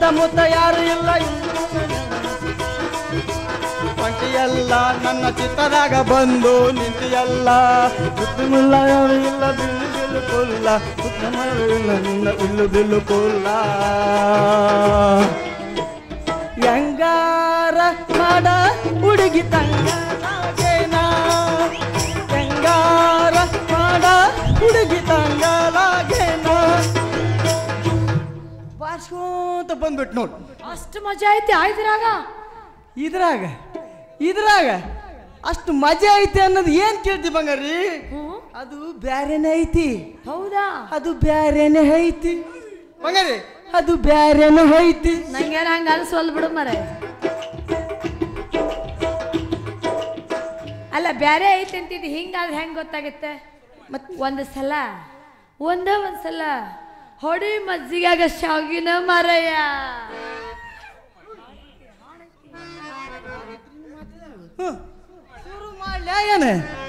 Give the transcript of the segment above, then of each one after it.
ಸುತ್ತಮುತ್ತ ಯಾರು ಇಲ್ಲ ಪಂಟಿಯಲ್ಲ ನನ್ನ ಚಿತ್ತದಾಗ ಬಂದು ನಿಂತಿಯಲ್ಲ ಸುತ್ತಮುಲ್ಲ ಯಾರು ಇಲ್ಲ ಬಿಲ್ಲು ಬಿಲ್ಲು ಕೊಲ್ಲ ಸುತ್ತಮುಲ್ಲ ಇಲ್ಲ ನಿನ್ನ ಬಿಲ್ಲು ಬಿಲ್ಲು ಕೊಲ್ಲ ಹೆಂಗಾರ ಮಾಡ ಹುಡುಗಿ ತಂಗಾಲಾಗೇನ ಹೆಂಗಾರ ಮಾಡ ಹುಡುಗಿ ತಂಗಾಲಾಗೇನ ಬಾರ್ಸ್ಕೊಂತ ಬಂದ್ಬಿಟ್ಟು ನೋಡು ಅಷ್ಟು ಮಜಾ ಐತಿ ಆಯ್ದ್ರಾಗ ಇದ್ರಾಗ ಇದ್ರಾಗ ಅಷ್ಟು ಮಜಾ ಐತಿ ಅನ್ನೋದು ಏನ್ ಕೇಳ್ತಿ ಬಂಗಾರಿ ಹ್ಮ್ ಅದು ಬ್ಯಾರೆನೇ ಐತಿ ಹೌದಾ ಅದು ಬ್ಯಾರೆನೇ ಐತಿ ಬಂಗಾರಿ ಅದು ಬ್ಯಾರೆನೇ ಐತಿ ನಂಗೇನ ಹಂಗ ಅನ್ಸೋಲ್ ಬಿಡು ಮರ ಅಲ್ಲ ಬ್ಯಾರೆ ಐತಿ ಅಂತಿದ್ದು ಹಿಂಗಾದ್ರೆ ಹೆಂಗ್ ಗೊತ್ತಾಗತ್ತೆ ಮತ್ ಒಂದ್ ಸಲ ಒಂದ ಒಂದ್ ಸಲ ಹೊಡಿ ಮಜ್ಜಿಗಾಗ ಶಾವಿನ ಮರಯ್ಯ ಹ್ಮ್. ಶುರು ಮಾಡ್ಲ್ಯಾ ಏನ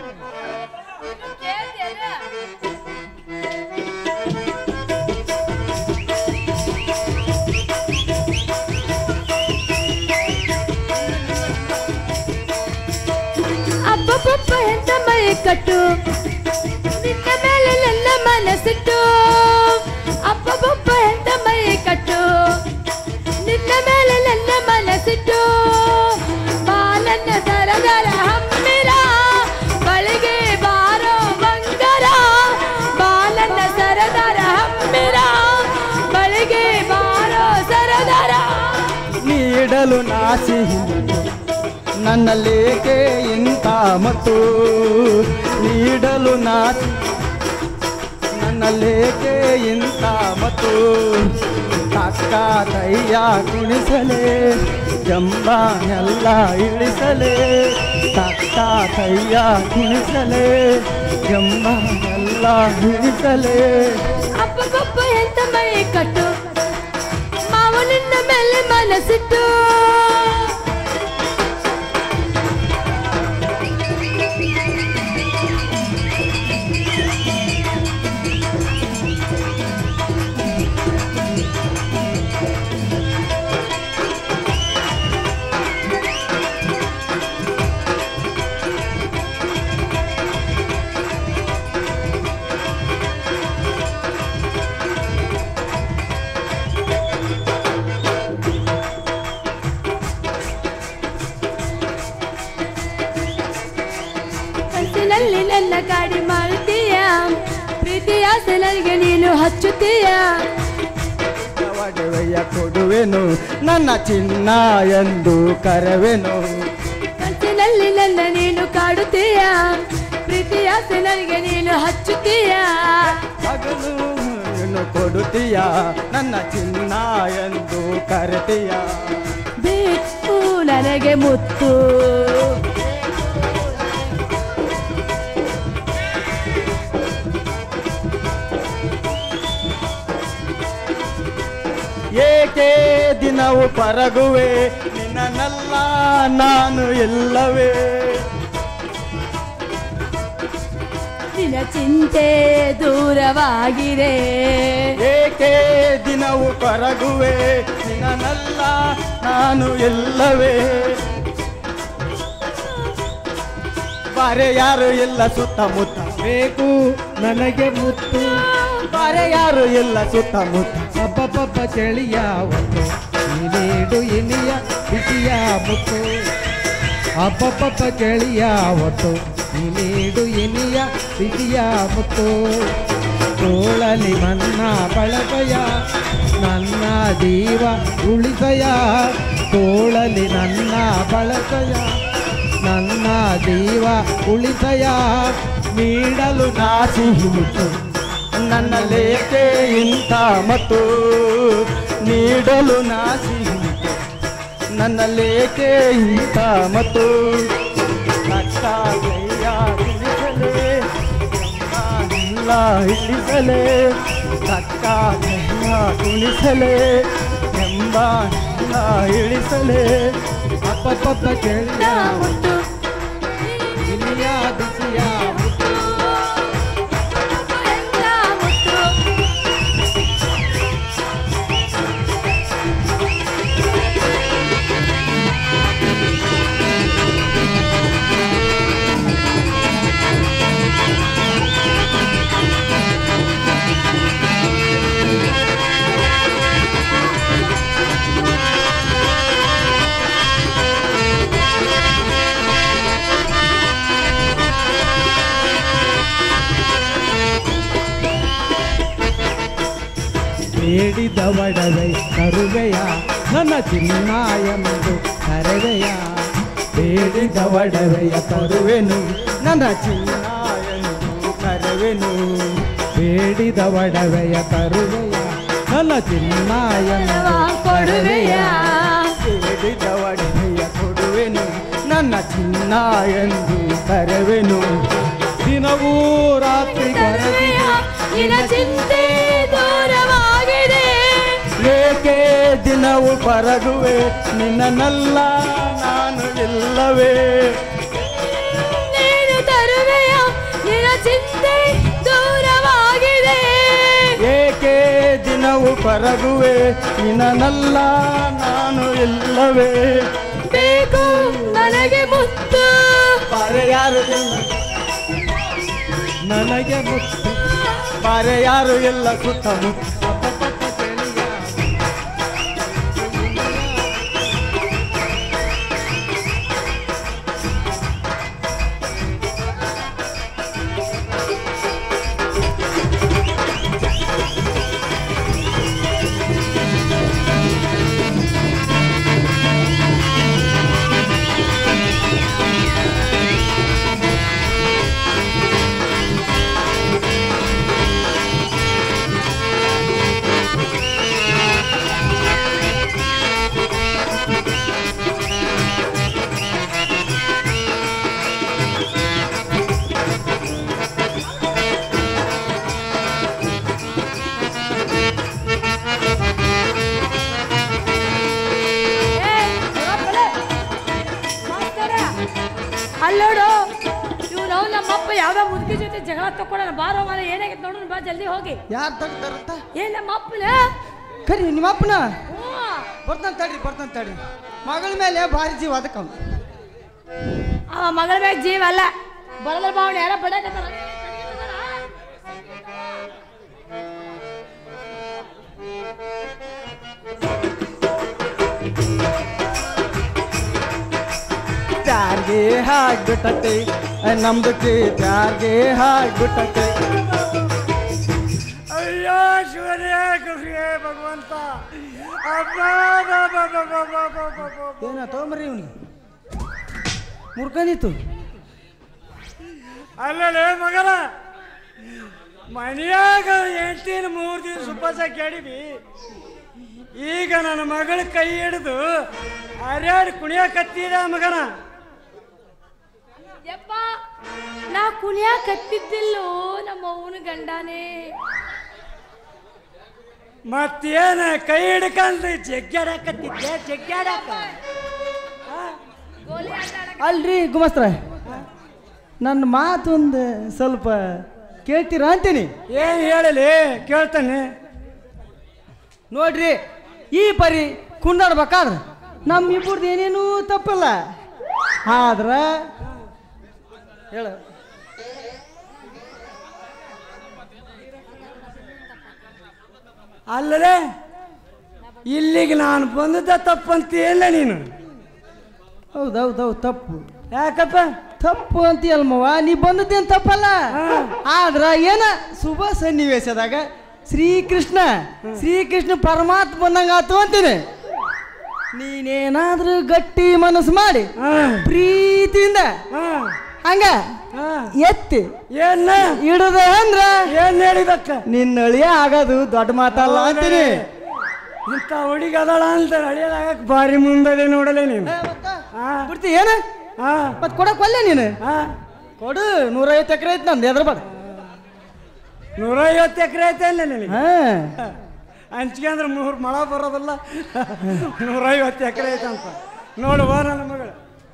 ಅಬ್ಬಬ್ಬಬ್ಬ ಎಂತ ಮೈ ಕಟ್ಟು ನಿನ್ನ ಮೇಲೆ ನನ್ನ ಮನಸ್ಸಿಟ್ಟು ಅಬ್ಬಬ್ಬಬ್ಬ ಎಂತ ಮೈ ಕಟ್ಟು ನಿನ್ನ ಮೇಲೆ ನನ್ನ ಮನಸ್ಸಿಟ್ಟು ಬಾಲನ್ನ ಸರದರ ಹಮ್ಮಿರ ಬಳಿಗೆ ಬಾರೋ ಬಂಗರ ಬಾಲನ್ನ ಸರದರ ಹಮ್ಮಿರ ಬಳಿಗೆ ಬಾರೋ ಸರದರ ನೀಡಲು ನಾಸಿ ನನ್ನಲ್ಲೇಕೆ ಇಂಥ ಮತ್ತು ನೀಡಲು ನಾಸಿ ನನ್ನಲ್ಲೇಕೆ ಇಂಥ ಮತ್ತು ತಕ್ಕ ದಯ್ಯ ಕುಣಿಸಲೇ ಜಂಬನೆಲ್ಲ ಇಳಿಸಲೇ ತಕ್ಕ ದಯ್ಯ ಕುಣಿಸಲೇ ಜಂಬನೆಲ್ಲ ಇಳಿಸಲೇ ಅಪ್ಪಗೊಬ್ಬ ಎಂತ ಮೈ ಕಟ್ಟು ಮಾವನಿನ್ನ ಮೇಲೆ ಮನಸ್ಸಿಟ್ಟು ಕನಸಿನಲ್ಲಿ ನನ್ನ ಗಾಡಿ ಮಾಡುತ್ತೀಯ ಪ್ರೀತಿಯ ನನಗೆ ನೀನು ಹಚ್ಚುತ್ತೀಯ ಒಡವೆಯ ಕೊಡುವೆನು ನನ್ನ ಚಿನ್ನ ಎಂದು ಕರವೆನು ಕನಸಿನಲ್ಲಿ ನನ್ನ ನೀನು ಕಾಡುತ್ತೀಯ ಪ್ರೀತಿಯ ನನಗೆ ನೀನು ಹಚ್ಚುತ್ತೀಯ ಹಗಲು ಏನು ಕೊಡುತ್ತೀಯ ನನ್ನ ಚಿನ್ನ ಎಂದು ಕರೆತೀಯ ಬೇಕು ನನಗೆ ಮುತ್ತು ಏಕೆ ದಿನವು ಪರಗುವೆ ನಿನ್ನಲ್ಲ ನಾನು ಎಲ್ಲವೇ ನಿನ್ನ ಚಿಂತೆ ದೂರವಾಗಿದೆ ಏಕೆ ದಿನವು ಪರಗುವೆ ನಿನ್ನಲ್ಲ ನಾನು ಎಲ್ಲವೇ ಬಾರೆ ಯಾರು ಇಲ್ಲ ಸುತ್ತಮುತ್ತ ಬೇಕು ನನಗೆ ಮುತ್ತು ಬಾರೆ ಯಾರು ಇಲ್ಲ ಸುತ್ತಮುತ್ತ ಅಬ್ಬಬ್ಬಬ್ಬ ಚಳಿಯ ಒಂದು ನೀನೇಡು ಇನಿಯ ಬಿಸಿಯ ಮುತ್ತು ಅಬ್ಬಬ್ಬಬ್ಬ ಚಳಿಯ ಒಟ್ಟು ನೀನೇಡು ಇನಿಯ ಬಿಸಿಯ ಮುತ್ತು ತೋಳಲಿ ನನ್ನ ಬಳಕೆಯ ನನ್ನ ಜೀವ ಉಳಿಸಯ ತೋಳಲಿ ನನ್ನ ಬಳಕೆಯ ನನ್ನ ಜೀವ ಉಳಿಸಯ ನೀಡಲು ನಾಸಿ ಮುಟ್ಟು ನನ್ನ ಲೇಖೆ ಇಂಥ ಮತ್ತು ನೀಡಲು ನಾಸಿ ಮುಟ್ಟು ನನ್ನ ಲೇಖೆ ಇಂಥ ಮತ್ತು ತಕ್ಕ ಕೈಯ ತಿಳಿಸಲೇ ಎಲ್ಲ ಇಳಿಸಲೇ ತಕ್ಕ ಕೈಯ ಕುಣಿಸಲೇ ಎಂಬ ಎಲ್ಲ ಇಳಿಸಲೇ ಅಪ್ಪಪ್ಪ ಚಳಿಯ ಮುತ್ತು ಇನಿಯ ಬಿಸಿಯ ಮುತ್ತು ಎಲ್ಲ ಮುತ್ತು ಬೇಡಿದ ಒಡವೆ ತರುವೆಯ ನನ್ನ ಚಿನ್ನ ಎಂದು ಕರೆವೆಯ ಬೇಡಿದ ಒಡವೆಯ ತರುವೆನು ನನ್ನ ಚಿನ್ನ ಎಂದು ಕರೆವೆನು ಬೇಡಿದ ಒಡವೆಯ ತರುವೆಯ ನನ್ನ ಚಿನ್ನ ಎಂದು ಕೊಡುವೆಯ ಬೇಡಿದ ಒಡವೆಯ ಕೊಡುವೆನು ನನ್ನ ಚಿನ್ನ ಎಂದು ಕರೆವೆನು ದಿನವೂ ರಾತ್ರಿ ತರುವೆಯ ನಿನ ಚಿಂತೆ ದೂರವಾಗಿದೆ ಏಕೆ ದಿನವು ಪರಗುವೆ ನಿನ್ನನಲ್ಲ ನಾನು ಇಲ್ಲವೇ ನೀನು ತರುವೆಯ ನಿನ ಚಿಂತೆ ದೂರವಾಗಿದೆ ಏಕೆ ದಿನವು ಪರಗುವೆ ನಿನ್ನನಲ್ಲ ನಾನು ಇಲ್ಲವೇ ಬೇಕು ನನಗೆ ಮುತ್ತು ಬಾರೆ ಯಾರು ಇಲ್ಲ ನನಗೆ ಮುತ್ತು ಬಾರೆ ಯಾರು ಇಲ್ಲ ಸುತ್ತಮುತ್ತ ಅಲ್ಲೋಡು ಇವ್ನು ಅವ್ನು ನಮ್ಮಪ್ಪ ಯಾವ್ದೋ ಮುದುಕಿ ಜೊತೆ ಜಗಳ ತಕ್ಕೊಳ್ಳೋಣ ಬಾರೋ ಮನೆ ಏನಾಗೈತೆ ನೋಡು ಬಾ ಜಲ್ದಿ ಹೋಗಿ ಯಾರು ತೆಗ್ದಾರಂತ ಏ ನಮ್ಮಪ್ಪನ ಕರಿ ನಿಮ್ಮ ಅಪ್ಪನ ಹ್ಞೂ ಬರ್ತಾನ ತಡ್ರಿ ಬರ್ತಾನ ತಡ್ರಿ ಮಗಳ ಮೇಲೆ ಭಾರಿ ಜೀವ ಅದಕ್ಕೆ ಅವ್ನು ಅವ ಮಗಳ ಮ್ಯಾಗ ಜೀವ ಅಲ್ಲ ಬರಲ್ಲ ಬಾವಣಿ ಯಾರ ಬಡಕತ್ತಾರ ಚಾರ್ಗೆ ಹಾಕ್ಬಿಟ್ಟತೆ ನಮ್ದಕ್ಕೆ ಚಾರ್ಗೆ ಹಾಕ್ಬಿಟ್ಟತೆ ಅಯ್ಯೋ ಶಿವನೇ ಕೃಷ್ಣೇ ಭಗವಂತ ಅಬ್ಬ ಬಾ ಬಾ ಬಾ ಬಾ ಬಾ ಬಾ ಬಾ ಬಾ ಬಾ. ಏನ ತಗೊಂಬರ್ರಿ ಇವನಿಗೆ ಮುರ್ಕೊಂಡಿತ್ತು ಅಲ್ಲಲೇ ಮಗನ ಮನೆಯಾಗ ಎಂಟಿನ ಮೂರು ದಿವಸ ಉಪವಾಸ ಕೇಳಿವಿ ಈಗ ನನ್ನ ಮಗಳ ಕೈ ಹಿಡಿದು ಹರ್ಯಾಡಿ ಕುಣಿಯಕತ್ತಿದ ಮಗನ ಯಪ್ಪ ನಾ ಕುಣಿಯಾಕ ಕತ್ತಿದ್ದಿಲ್ಲೋ ನಮ್ಮ ಅವನ ಗಂಡನೇ ಮತ್ತೇನ ಕೈ ಹಿಡ್ಕಂದು ಜಗ್ಗಾಡಕತ್ತಿದ್ದೆ ಜಗ್ಗಾಡಕ ಗೋಲಿ ಆಟ ಆಡಕ್- ಅಲ್ರಿ ಗುಮಸ್ತ್ರ ನನ್ನ ಮಾತೊಂದು ಸ್ವಲ್ಪ ಕೇಳ್ತೀರಾ ಅಂತೀನಿ ಏನ್ ಹೇಳಲಿ ಕೇಳ್ತಾನೆ ನೋಡ್ರಿ ಈ ಪರಿ ಕುಂದಾಡ್ಬೇಕಾದ್ರೆ ನಮ್ಮಿಬ್ಬರದ್ದು ಏನೇನೂ ತಪ್ಪಿಲ್ಲ ಆದ್ರ ಹೇಳ ಅಲ್ಲಲೇ ಇಲ್ಲಿಗೆ ನಾನು ಬಂದದ್ದ ತಪ್ಪಂತೀಯಲ್ಲ ನೀನು ಹೌದೌದೌದು ತಪ್ಪು ಯಾಕಪ್ಪ ತಪ್ಪು ಅಂತೀಯಲ್ಮವ್ವ ನೀ ಬಂದದ್ದೇನು ತಪ್ಪಲ್ಲ ಆದ್ರ ಏನ ಶುಭ ಸನ್ನಿವೇಶದಾಗ ಶ್ರೀಕೃಷ್ಣ ಶ್ರೀಕೃಷ್ಣ ಪರಮಾತ್ಮ ಬಂದಂಗಾತು ಅಂತೀನಿ ನೀನೇನಾದ್ರೂ ಗಟ್ಟಿ ಮನಸ್ಸು ಮಾಡಿ ಹಾ ಪ್ರೀತಿಯಿಂದ ಹಾ ಹಂಗ ಹಾ ಎತ್ತಿ ಏನ ಇಡದ ಅಂದ್ರ ಏನ್ ಹೇಳಿದಕ್ಕ ನಿನ್ನ ಅಳಿಯ ಆಗೋದು ದೊಡ್ಡ ಮಾತಲ್ಲ ಅಂತೀನಿ ಇಂಥ ಹುಡುಗಿ ಅದಳ ಅಂತ ಅಳಿಯಲಾಗಕ್ ಭಾರಿ ಮುಂದದೆ ನೋಡಲೆ ನೀನು ಹಾ ಬಿಡ್ತಿ ಏನ ಹಾ ಮತ್ ಕೊಡಕ್ ಒಲ್ಲೆ ನೀನು ಹಾ ಕೊಡು ನೂರೈವತ್ತು ಎಕರೆ ಐತಿ ನಂದು ಎದ್ರ ಬಡ ನೂರೈವತ್ತು ಎಕರೆ ಐತೆ ಅಲ್ಲ ನಿನಗೆ ಹಾ ಹಂಚ್ಕೆ ಅಂದ್ರೆ ಮೂರು ಮಳ ಬರೋದಿಲ್ಲ ನೂರೈವತ್ತು ಎಕರೆ ಐತೆ ಅಂತ ನೋಡುವ ನನ್ನ ಮಗಳು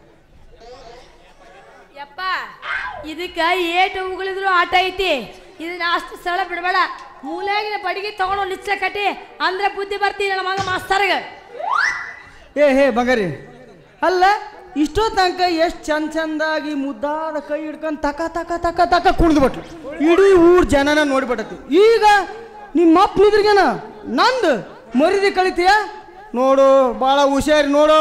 ಯಪ್ಪ ಇದಕ್ಕ ಏಟು ಉಗುಳಿದ್ರು ಆಟ ಐತಿ ಇದನ್ನ ಅಷ್ಟು ಸರಳ ಬಿಡಬೇಡ ಮೂಲೆಯಾಗಿನ ಬಡಿಗೆ ತಗೊಂಡು ನಿಚ್ಚ ಕಟ್ಟಿ ಅಂದ್ರೆ ಬುದ್ಧಿ ಬರ್ತೀನಿ ನನ್ನ ಮಗ ಮಾಸ್ತರ್ಗ ಏ ಹೇ ಬಂಗಾರಿ ಅಲ್ಲ ಇಷ್ಟೋ ತನಕ ಎಷ್ಟು ಚಂದ ಚಂದಾಗಿ ಮುದ್ದಾದ ಕೈ ಹಿಡ್ಕೊಂಡು ತಕ ತಕ ತಕ ತಕ ಕುಣಿದು ಬಿಟ್ಲು ಇಡೀ ಊರ್ ಜನನ ನೋಡ್ಬಿಟ್ಟತಿ ಈಗ ನಿಮ್ಮ ಅಪ್ಪ ನಿದ್ರಿಗೇನ ನಂದು ಮರಿದಿ ಕಳಿತೀಯ ನೋಡು ಭಾಳ ಹುಷಾರಿ ನೋಡು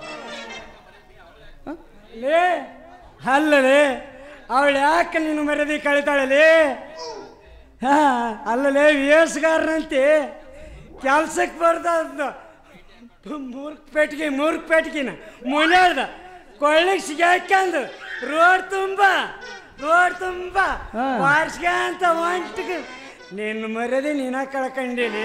ಲೇ ಅಲ್ಲಲೇ ಅವಳು ಯಾಕೆ ನೀನು ಮರ್ಯಾದೆ ಕಳಿತಾಳಲೇ ಹಾ ಅಲ್ಲಲೇ ವೇಸ್ಗಾರನಂತೆ ಕೆಲ್ಸಕ್ಕೆ ಬರ್ದ ಮೂರ್ಕ್ ಪೆಟ್ಟಿಗೆ ಮೂರ್ಕ್ ಪೆಟ್ಟಿಗೆನ ಮುನ್ಯಾಳ್ದ ಕೊಳ್ಳಿಗೆ ಸಿಗಾಕ್ಯಂದು ರೋಡ್ ತುಂಬ ರೋಡ್ ತುಂಬ ಹಾ. ಅಂತ ಹೊಂಟಿಗೆ ನಿನ್ನ ಮರ್ಯಾದೆ ನೀನ ಕಳ್ಕೊಂಡಿಲಿ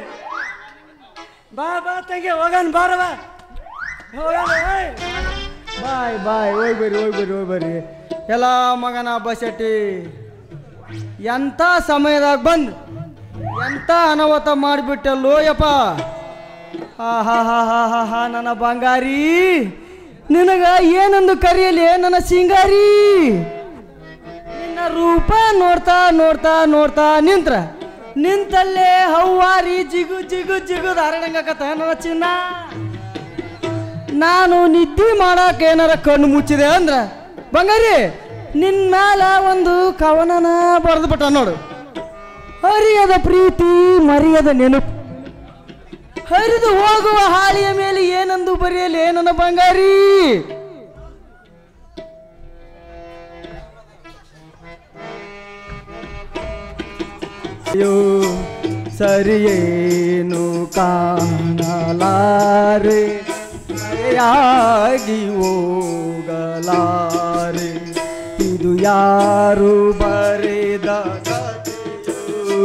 ಬಾ ಬಾ ತಂಗಿ ಹೋಗೋಣ ಬಾರವ ಹೋಗೋಣ ಓಯ್. ಬಾಯ್ ಬಾಯ್ ಹೋಯ್ ಬರ್ರಿ ಹೋಯ್ ಬರ್ರಿ ಹೋಯ್ ಬರ್ರಿ ಎಲ್ಲ ಮಗನ ಬಸಟ್ಟಿ ಎಂಥ ಸಮಯದಾಗ ಬಂದು ಎಂಥ ಅನಾಹುತ ಮಾಡಿಬಿಟ್ಟಲ್ಲೋ ಯಪ್ಪ ಹಾ ಹಾ ಹಾ ಹಾ ಹಾ ಹಾ ನನ್ನ ಬಂಗಾರಿ ನಿನಗ ಏನಂದು ಕರೆಯಲಿ ನನ್ನ ಸಿಂಗಾರಿ ನಿನ್ನ ರೂಪ ನೋಡ್ತಾ ನೋಡ್ತಾ ನೋಡ್ತಾ ನಿಂತ್ರ ನಿಂತಲ್ಲೇ ಹವ್ವಾರಿ ಜಿಗು ಜಿಗು ಜಿಗು ಧಾರಣಂಗಕತ್ತ ನನ್ನ ಚಿನ್ನ ನಾನು ನಿದ್ದೆ ಮಾಡಕ್ಕೆ ಏನಾರ ಕಣ್ಣು ಮುಚ್ಚಿದೆ ಅಂದ್ರ ಬಂಗಾರಿ ನಿನ್ ಮ್ಯಾಲ ಒಂದು ಕವನನ ಬರೆದು ಬಿಟ್ಟ ನೋಡು ಹರಿಯದ ಪ್ರೀತಿ ಮರಿಯದ ನೆನಪು ಹರಿದು ಹೋಗುವ ಹಾಳಿಯ ಮೇಲೆ ಏನಂದು ಬರೆಯಲಿ ನನ್ನ ಬಂಗಾರಿ ಅಯ್ಯೋ ಸರಿಯೇನು ಕಾಣಲಾರೆ ಮರೆಯಾಗಿ ಹೋಗಲಾರೆ ಇದು ಯಾರು ಬರೆದ ಕಥೆಯೋ?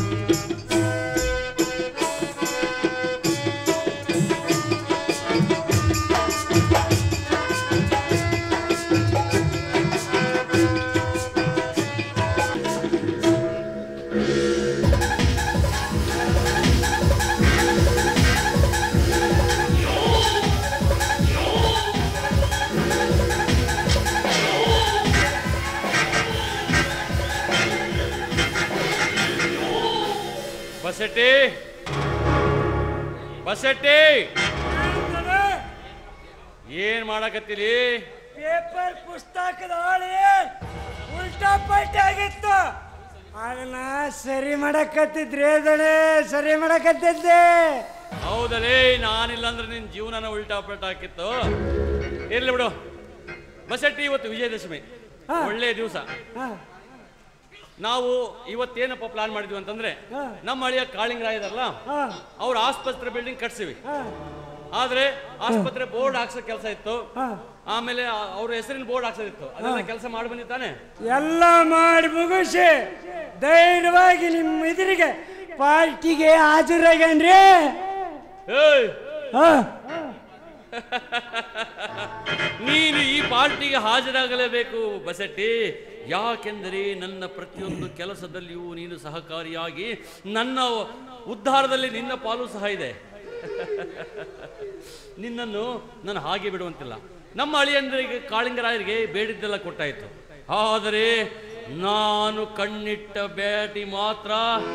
ಬಸೆಟ್ಟಿ ಬಸೆಟ್ಟಿ ಏನ್ ಮಾಡಕತ್ತೀರಿ ಪೇಪರ್ ಪುಸ್ತಕದ ಹಾಳಿ ಉಲ್ಟಾ ಪಲ್ಟಿ ಆಗಿತ್ತು ಅದನ್ನ ಸರಿ ಮಾಡಕತ್ತಿದ್ರಿ ದಣೆ ಸರಿ ಮಾಡಕತ್ತಿದ್ದೆ ಹೌದಲೇ ನಾನಿಲ್ಲ ಅಂದ್ರೆ ನಿನ್ ಜೀವನನ ಉಲ್ಟಾ ಪಲ್ಟಾ ಹಾಕಿತ್ತು ಇರ್ಲಿ ಬಿಡು ಬಸೆಟ್ಟಿ ಇವತ್ತು ವಿಜಯದಶಮಿ ಹಾ. ಒಳ್ಳೆ ದಿವಸ ಹಾ, ನಾವು ಇವತ್ತೇನಪ್ಪ ಪ್ಲಾನ್ ಮಾಡಿದ್ವಿ ಅಂತಂದ್ರೆ ಹಾ. ನಮ್ಮ ಹಳಿಯ ಕಾಳಿಂಗರಾಯ ಇದಾರಲ್ಲ ಹಾ, ಅವ್ರ ಆಸ್ಪತ್ರೆ ಬಿಲ್ಡಿಂಗ್ ಕಟ್ಸಿವಿ ಹಾ, ಆದ್ರೆ ಆಸ್ಪತ್ರೆ ಬೋರ್ಡ್ ಹಾಕ್ಸೋ ಕೆಲಸ ಇತ್ತು ಹಾ. ಆಮೇಲೆ ಆ- ಅವ್ರ ಹೆಸರಿನ ಬೋರ್ಡ್ ಹಾಕ್ಸೋದಿತ್ತು ಅದೆಲ್ಲ ಕೆಲಸ ಮಾಡಿ ಬಂದಿದ್ದಾನೆ ಎಲ್ಲ ಮಾಡಿ ಮುಗಿಸಿ ಧೈರ್ಯವಾಗಿ ನಿಮ್ಮ ಎದುರಿಗೆ ಪಾರ್ಟಿಗೆ ಹಾಜರಾಗನ್ರಿ ಏಯ್ ಹಾ ನೀನು ಈ ಪಾರ್ಟಿಗೆ ಹಾಜರಾಗಲೇಬೇಕು ಬಸೆಟ್ಟಿ ಯಾಕೆಂದರೆ ನನ್ನ ಪ್ರತಿಯೊಂದು ಕೆಲಸದಲ್ಲಿಯೂ ನೀನು ಸಹಕಾರಿಯಾಗಿ ನನ್ನ ಉದ್ಧಾರದಲ್ಲಿ ನಿನ್ನ ಪಾಲು ಸಹ ಇದೆ ನಿನ್ನನ್ನು ನಾನು ಹಾಗೆ ಬಿಡುವಂತಿಲ್ಲ ನಮ್ಮ ಅಳಿಯಂದರಿಗೆ ಕಾಳಿಂಗರಾಯರಿಗೆ ಬೇಡಿದ್ದೆಲ್ಲ ಕೊಟ್ಟಾಯಿತು ಆದರೆ ನಾನು ಕಣ್ಣಿಟ್ಟ ಬೇಟಿ ಮಾತ್ರ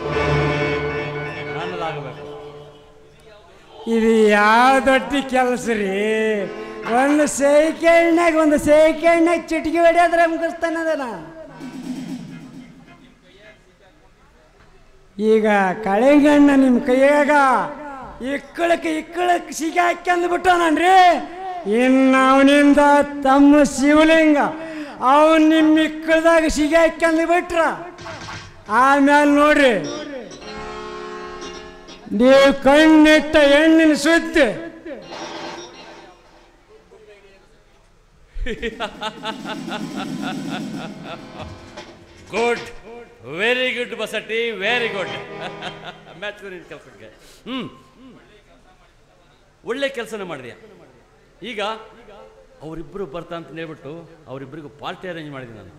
ನನ್ನದಾಗಬೇಕು ಇದು ಯಾವ ದೊಡ್ಡ ಕೆಲಸ ರೀ ಒಂದು ಸೈಕಲ್ನಾಗ ಒಂದು ಸೈಕಲ್ನಾಗ ಚಿಟಿಕಿ ಹೊಡೆಯೋದ್ರೆ ಮುಗಿಸ್ತಾನದನ ಈಗ ಕಳೆಗಣ್ಣ ನಿಮ್ಮ ಕೈಯಾಗ ಇಕ್ಕಳಕ್ಕೆ ಇಕ್ಕಳಕ್ಕೆ ಸಿಗಿ ಹಾಕ್ಯಂದು ಬಿಟ್ಟವನನ್ರಿ ಇನ್ನು ಅವನಿಂದ ತಮ್ಮ ಶಿವಲಿಂಗ ಅವನ್ ನಿಮ್ಮ ಇಕ್ಕಳದಾಗ ಸಿಗಿ ಹಾಕ್ಯಂದು ಬಿಟ್ರ ಆಮೇಲೆ ನೋಡ್ರಿ ನೀವು ಕಣ್ಣಿಟ್ಟ ಹೆಣ್ಣಿನ ಸುದ್ದಿ ಗುಡ್ ವೆರಿ ಗುಡ್ ಬಸಟ್ಟಿ ವೆರಿ ಗುಡ್ ಮ್ಯಾಚ್ ಕೆಲಸಕ್ಕೆ ಹ್ಮ್ ಒಳ್ಳೆ ಕೆಲಸನ ಮಾಡಿದ್ಯಾ ಈಗ ಅವರಿಬ್ಬರು ಬರ್ತಾ ಅಂತ ಹೇಳ್ಬಿಟ್ಟು ಅವರಿಬ್ಬರಿಗೂ ಪಾರ್ಟಿ ಅರೇಂಜ್ ಮಾಡಿದ್ದೀನಿ ನಾನು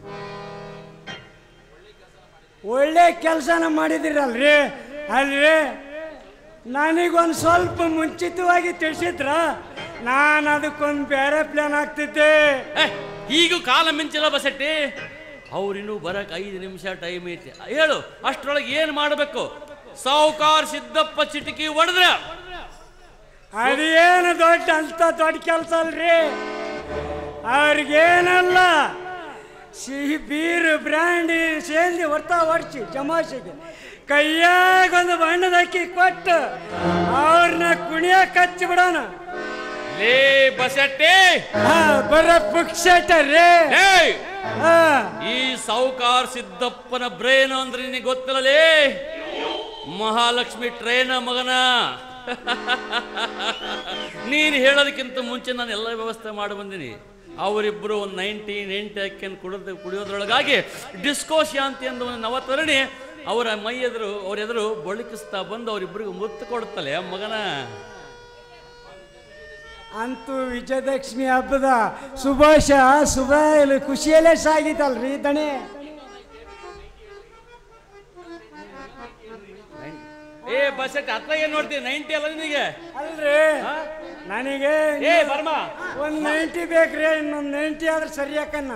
ಒಳ್ಳೆ ಕೆಲಸನ ಮಾಡಿದಿರಲ್ರಿ ಅಲ್ರಿ ನನಗೊಂದು ಸ್ವಲ್ಪ ಮುಂಚಿತವಾಗಿ ತಿಳಿಸಿದ್ರ ನಾನು ಅದಕ್ಕೊಂದು ಬೇರೆ ಪ್ಲಾನ್ ಆಗ್ತಿದ್ದೆ ಏ, ಈಗೂ ಕಾಲ ಮಿಂಚಿಲ್ಲ ಬಸಟ್ಟಿ ಅವ್ರಿನ್ನೂ ಬರಕ್ ಐದು ನಿಮಿಷ ಟೈಮ್ ಐತಿ ಹೇಳು ಅಷ್ಟರೊಳಗೆ ಏನು ಮಾಡಬೇಕು ಸಾವುಕಾರ ಸಿದ್ದಪ್ಪ ಚಿಟಿಕಿ ಹೊಡೆದ್ರೆ ಅದೇನು ದೊಡ್ಡ ಅಂತ ದೊಡ್ಡ ಕೆಲಸ ಅಲ್ರಿ ಅವ್ರಿಗೇನಲ್ಲ ಸಿಹಿ ಬೀರು ಬ್ರ್ಯಾಂಡಿ ಸೇಂದಿ ಹೊರ್ತಾ ಹೊಡ್ಸಿ ಜಮಾಯಿಸಿಗೆ ಕೈಯಾಗ ಒಂದು ಬಣ್ಣದ ಅಕ್ಕಿ ಕೊಟ್ಟು ಅವ್ರನ್ನ ಕುಣಿಯಕ್ಕೆ ಹಚ್ಚಿ ಬಿಡೋಣ ಲೇ ಬಸಟ್ಟಿ ಹಾ, ಬರ ಪುಕ್ಷಟ ರೀ ಏಯ್ ಹಾ ಈ ಸಾವುಕಾರ ಸಿದ್ದಪ್ಪನ ಬ್ರೇನ್ ಅಂದ್ರೆ ನಿನಗೆ ಗೊತ್ತಿಲ್ಲಲೇ ಮಹಾಲಕ್ಷ್ಮಿ ಟ್ರೈನ ಮಗನ ನೀನು ಹೇಳೋದಕ್ಕಿಂತ ಮುಂಚೆ ನಾನು ಎಲ್ಲ ವ್ಯವಸ್ಥೆ ಮಾಡಿ ಬಂದೀನಿ ಅವರಿಬ್ಬರು ಒಂದು ನೈಂಟಿ ನೈಂಟಿ ಅಕ್ಕಿಯನ್ನು ಕುಡಿದು ಕುಡಿಯೋದ್ರೊಳಗಾಗಿ ಡಿಸ್ಕೋ ಶಾಂತಿ ಅಂತ ಒಂದು ನವತರಣಿ ಅವರ ಮೈ ಎದುರು ಅವ್ರ ಎದುರು ಬಳುಕಿಸ್ತಾ ಬಂದು ಅವರಿಬ್ಬರಿಗೂ ಮುತ್ತು ಕೊಡುತ್ತಲೆ ಮಗನ ಅಂತೂ ವಿಜಯದಶಮಿ ಹಬ್ಬದ ಸುಭಾಷ ಶುಭ ಇಲ್ಲಿ ಖುಷಿಯಲ್ಲೇ ಸಾಗಿತಲ್ರಿ ದಣೆ ಏ ಬಸ್ ಹತ್ರ ಏನ್ ನೋಡ್ತೀನಿ ನೈಂಟಿ ಅಲ್ಲ ನಿನಗೆ ಅಲ್ರಿ ನನಗೆ ಏ ಬರ್ಮಾ ಒಂದ್ ನೈಂಟಿ ಬೇಕ್ರಿ ಇನ್ನೊಂದ್ ನೈಂಟಿ ಆದ್ರೆ ಸರಿ ಯಾಕನ್ನ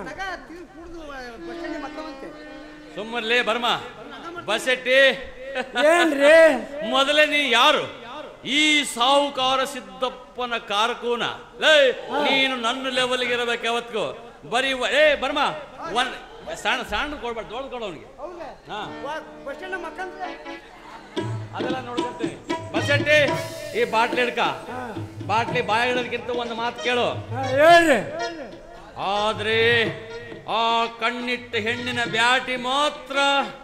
ಸುಮ್ಮರ್ಲಿ ಬರ್ಮಾ ಬಸೆಟ್ಟಿ ಏನ್ರಿ ಮೊದಲೇ ನೀ ಯಾರು ಈ ಸಾಹುಕಾರ ಸಿದ್ದಪ್ಪನ ಕಾರಕೂನ ಲೇ ನೀನು ನನ್ನ ಲೆವೆಲ್ಗೆ ಇರಬೇಕು ಯಾವತ್ತಿಗೂ ಬರೀ ವ- ಏ ಬರ್ಮ ಒನ್ ಸಣ್ಣ ಸಣ್ಣ ಕೊಡ್ಬೇಡ ದೊಡ್ಡ ಕೊಡು ಅವನಿಗೆ ಹಾ ಅದೆಲ್ಲ ನೋಡ್ಕೊಂತೀನಿ ಬಸೆಟ್ಟಿ ಈ ಬಾಟ್ಲಿ ಹಿಡ್ಕ ಬಾಟ್ಲಿ ಬಾಯ ಇಡೋದಕ್ಕಿಂತ ಒಂದು ಮಾತು ಕೇಳು ಹಾ, ಹೇಳ್ರಿ ಆದ್ರೆ ಆ ಕಣ್ಣಿಟ್ಟ ಹೆಣ್ಣಿನ ಬ್ಯಾಟಿ ಮಾತ್ರ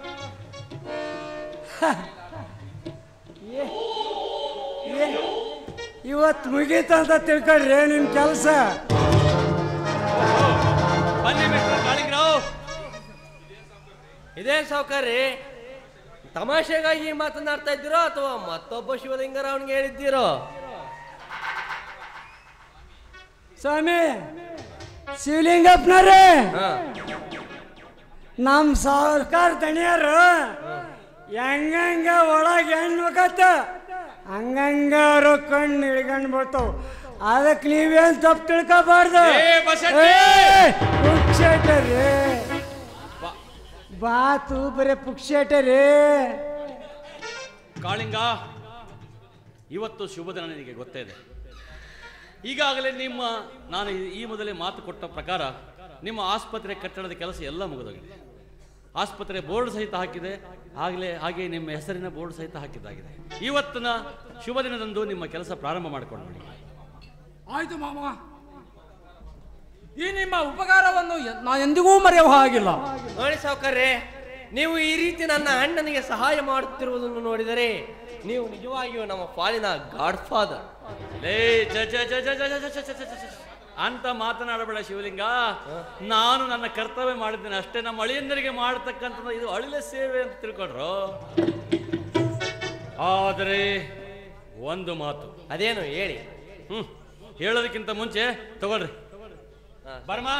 ಇವತ್ತು ಮುಗೀತಂತ ತಿಳ್ಕೊಳ್ರಿ ನಿಮ್ ಕೆಲಸ ಬನ್ನಿ ಮಿಸ್ಟರ್ ಕಾಳಿಂಗರಾವ್ ಇದೇನ್ ಸಾವುಕಾರ್ರಿ ತಮಾಷೆಗಾಗಿ ಮಾತನಾಡ್ತಾ ಇದ್ದೀರೋ ಅಥವಾ ಮತ್ತೊಬ್ಬ ಶಿವಲಿಂಗರಾವ್ನಿಗೆ ಹೇಳಿದ್ದೀರೋ ಸ್ವಾಮಿ ಶಿವಲಿಂಗಪ್ಪನವ್ರೆ ಹಾ ನಮ್ ಸರ್ಕಾರ ದಣಿಯರು ಹೆಂಗಂಗ ಒಳಗೆ ಹೆಣ್ಣು ಕತ್ತ ಹಂಗಂಗ ಅವ್ರು ಕಣ್ಣು ಹಿಡ್ಕೊಂಡು ಬಿಡ್ತಾವ ಅದಕ್ಕೆ ನೀವೇನ್ ತಪ್ಪು ತಿಳ್ಕೊಬಾರ್ದು ಏ, ಬಸಟ್ಟಿ! ಪುಕ್ಷೇಟ ರೀ ಬಾತು ಬರೀ ಪುಕ್ಷೇಟ ರೀ ಕಾಳಿಂಗ ಇವತ್ತು ಶುಭ ದಿನ ನಿನಗೆ ಗೊತ್ತೇ ಇದೆ ಈಗಾಗಲೇ ನಿಮ್ಮ ನಾನು ಈ- ಈ ಮೊದಲೇ ಮಾತು ಕೊಟ್ಟ ಪ್ರಕಾರ ನಿಮ್ಮ ಆಸ್ಪತ್ರೆ ಕಟ್ಟಡದ ಕೆಲಸ ಎಲ್ಲ ಮುಗಿದೋಗಿದೆ ಆಸ್ಪತ್ರೆ ಬೋರ್ಡ್ ಸಹಿತ ಹಾಕಿದೆ ಆಗಲೇ ಹಾಗೆ ನಿಮ್ಮ ಹೆಸರಿನ ಬೋರ್ಡ್ ಸಹಿತ ಹಾಕಿದ್ದಾಗಿದೆ ಇವತ್ತಿನ ಶುಭ ದಿನದಂದು ನಿಮ್ಮ ಕೆಲಸ ಪ್ರಾರಂಭ ಮಾಡಿಕೊಂಡು ನೋಡಿ ಆಯ್ತು ಮಾಮ ಈ ನಿಮ್ಮ ಉಪಕಾರವನ್ನು ಎ- ನಾ ಎಂದಿಗೂ ಮರೆಯುವ ಹಾಗಿಲ್ಲ ನೋಡಿ ಸಾವುಕಾರ್ರೆ ನೀವು ಈ ರೀತಿ ನನ್ನ ಅಣ್ಣನಿಗೆ ಸಹಾಯ ಮಾಡುತ್ತಿರುವುದನ್ನು ನೋಡಿದರೆ ನೀವು ನಿಜವಾಗಿಯೂ ನಮ್ಮ ಪಾಲಿನ ಗಾಡ್ ಫಾದರ್ ಲೇ ಛ, ಛ, ಛ, ಛ, ಛ, ಛ, ಛ, ಛ, ಛ, ಛ, ಛ. ಅಂತ ಮಾತನಾಡಬೇಡ ಶಿವಲಿಂಗ ನಾನು ನನ್ನ ಕರ್ತವ್ಯ ಮಾಡಿದ್ದೇನೆ ಅಷ್ಟೇ ನಮ್ಮ ಅಳಿಯಂದರಿಗೆ ಮಾಡತಕ್ಕಂಥದ್ದು ಇದು ಅಳಿಲ ಸೇವೆ ಅಂತ ತಿಳ್ಕೊಂಡ್ರು ಆದರೆ ಒಂದು ಮಾತು ಅದೇನು ಹೇಳಿ ಹ್ಮ್ ಹೇಳೋದಕ್ಕಿಂತ ಮುಂಚೆ ತಗೊಳ್ರಿ ಬರ್ಮಾ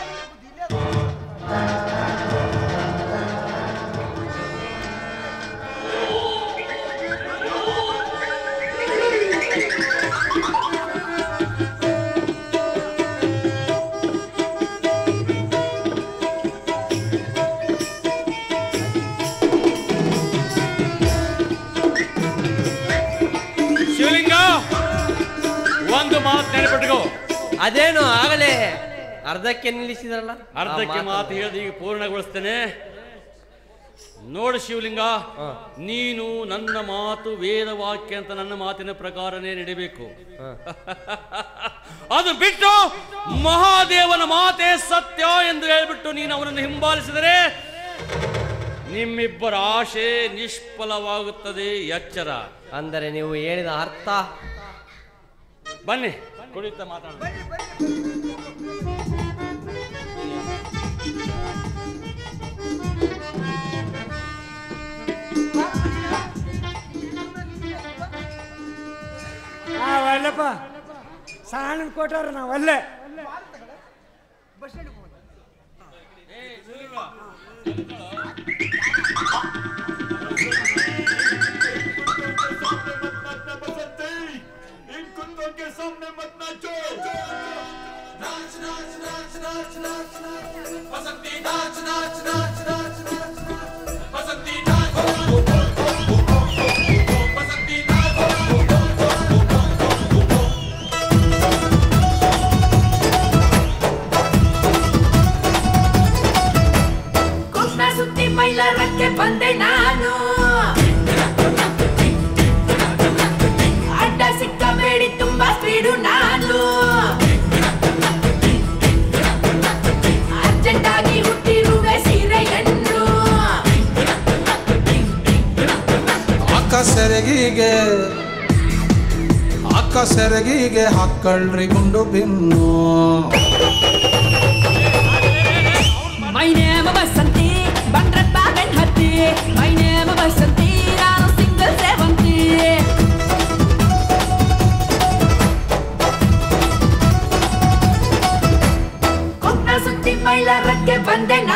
ಶಿವಲಿಂಗ ಒಂದು ಮಾತು ನೆನಪಿಟ್ಕೋ ಅದೇನು ಆಗಲೇ ಅರ್ಧಕ್ಕೆ ನಿಲ್ಲಿಸಿದ್ರಲ್ಲ ಆ ಅರ್ಧಕ್ಕೆ ಮಾತನ್ನು. ಮಾತು ಹೇಳಿದ ಈಗ ಪೂರ್ಣಗೊಳಿಸ್ತೇನೆ ನೋಡು ಶಿವಲಿಂಗ ನೀನು ನನ್ನ ಮಾತು ವೇದ ವಾಕ್ಯ ಅಂತ ನನ್ನ ಮಾತಿನ ಪ್ರಕಾರನೇ ನಡಿಬೇಕು ಅದು ಬಿಟ್ಟು ಮಹಾದೇವನ ಮಾತೇ ಸತ್ಯ ಎಂದು ಹೇಳಿಬಿಟ್ಟು ನೀನು ಅವನನ್ನು ಹಿಂಬಾಲಿಸಿದರೆ ನಿಮ್ಮಿಬ್ಬರ ಆಶೆ ನಿಷ್ಫಲವಾಗುತ್ತದೆ ಎಚ್ಚರ ಅಂದರೆ ನೀವು ಹೇಳಿದ ಅರ್ಥ ಬನ್ನಿ ಕುಡಿಯುತ್ತಾ ಮಾತಾಡೋಣ ಆ ಒಲ್ಲಪ್ಪ ಸಣ್ಣ ಕೊಟ್ಟಾರ ನಾವು ಅಲ್ಲೇ ಕುಂದ ಸುತ್ತಿ ಮೈಲಾರಕ್ಕೆ ಬಂದೆ ಸೆರಗಿಗೆ ಅಕ್ಕ ಸೆರಗಿಗೆ ಹಾಕಳ್ರಿ ಗುಂಡು ಬಿನ್ನು My name is Vasanti, ಬಂದ್ರೆ ಬಾಗಣ್ ಹತ್ತಿ My name is Vasanti, ನಾನು ಸಿಂಗಲ್ ಸೇವಂತಿ ಕೊಕ್ಕ ಸುತ್ತಿ ಮೈಲಾರಕ್ಕೆ ಬಂದೆ